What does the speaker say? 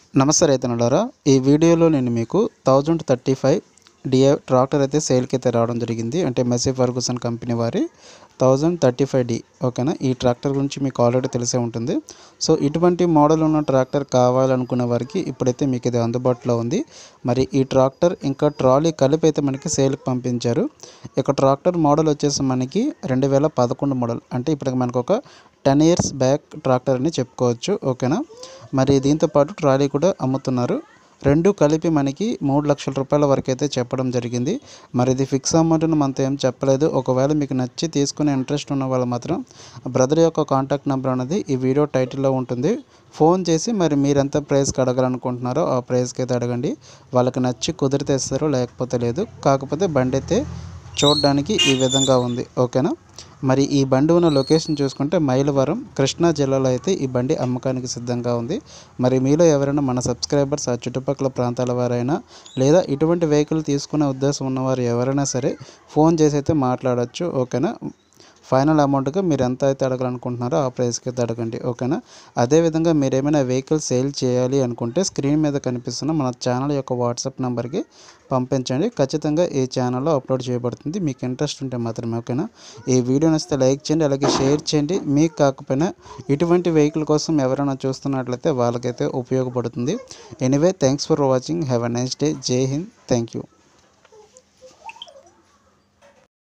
నమస్తే రైతనులారా ఈ వీడియోలో నేను మీకు thousand thirty five DA tractor అయితే సేల్కి అయితే రావడం జరిగింది అంటే మెస్సీ ఫర్గూసన్ కంపెనీ వారి థౌజండ్ థర్టీ ఫైవ్ డి ఓకేనా ఈ ట్రాక్టర్ గురించి మీకు ఆల్రెడీ తెలిసే ఉంటుంది సో ఇటువంటి మోడల్ ఉన్న ట్రాక్టర్ కావాలనుకునే వారికి ఇప్పుడైతే మీకు ఇది అందుబాటులో ఉంది మరి ఈ ట్రాక్టర్ ఇంకా ట్రాలీ కలిపి అయితే మనకి సేల్కి పంపించారు ఇక ట్రాక్టర్ మోడల్ వచ్చేసి మనకి రెండు వేల పదకొండు మోడల్ అంటే ఇప్పుడు మనకు ఒక టెన్ ఇయర్స్ బ్యాక్ ట్రాక్టర్ అని చెప్పుకోవచ్చు ఓకేనా మరి దీంతో పాటు ట్రాలీ కూడా అమ్ముతున్నారు రెండు కలిపి మనకి మూడు లక్షల రూపాయల వరకు అయితే చెప్పడం జరిగింది మరి ఇది ఫిక్స్ అమౌంట్ని మనతో ఏం చెప్పలేదు ఒకవేళ మీకు నచ్చి తీసుకునే ఇంట్రెస్ట్ ఉన్న వాళ్ళు మాత్రం బ్రదర్ యొక్క కాంటాక్ట్ నెంబర్ అనేది ఈ వీడియో టైటిల్లో ఉంటుంది ఫోన్ చేసి మరి మీరు ఎంత ప్రైస్కి అడగాలనుకుంటున్నారో ఆ ప్రైస్కి అయితే అడగండి వాళ్ళకి నచ్చి కుదిరితే ఇస్తారు లేకపోతే లేదు కాకపోతే బండి అయితే చూడడానికి ఈ విధంగా ఉంది ఓకేనా మరి ఈ బండి ఉన్న లొకేషన్ చూసుకుంటే మైలవరం కృష్ణా జిల్లాలో అయితే ఈ బండి అమ్మకానికి సిద్ధంగా ఉంది మరి మీలో ఎవరైనా మన సబ్స్క్రైబర్స్ ఆ చుట్టుపక్కల ప్రాంతాల వారైనా లేదా ఇటువంటి వెహికల్ తీసుకునే ఉద్దేశం ఉన్నవారు ఎవరైనా సరే ఫోన్ చేసి అయితే మాట్లాడచ్చు ఓకేనా ఫైనల్ అమౌంట్గా మీరు ఎంత అయితే అడగాలనుకుంటున్నారో ఆ ప్రైస్కి అయితే అడగండి ఓకేనా అదేవిధంగా మీరు ఏమైనా వెహికల్ సేల్ చేయాలి అనుకుంటే స్క్రీన్ మీద కనిపిస్తున్న మన ఛానల్ యొక్క వాట్సాప్ నెంబర్కి పంపించండి ఖచ్చితంగా ఈ ఛానల్లో అప్లోడ్ చేయబడుతుంది మీకు ఇంట్రెస్ట్ ఉంటే మాత్రమే ఓకేనా ఈ వీడియో నచ్చితే లైక్ చేయండి అలాగే షేర్ చేయండి మీకు కాకపోయినా ఇటువంటి వెహికల్ కోసం ఎవరైనా చూస్తున్నట్లయితే వాళ్ళకైతే ఉపయోగపడుతుంది anyway thanks for watching have a nice day Jai Hind thank you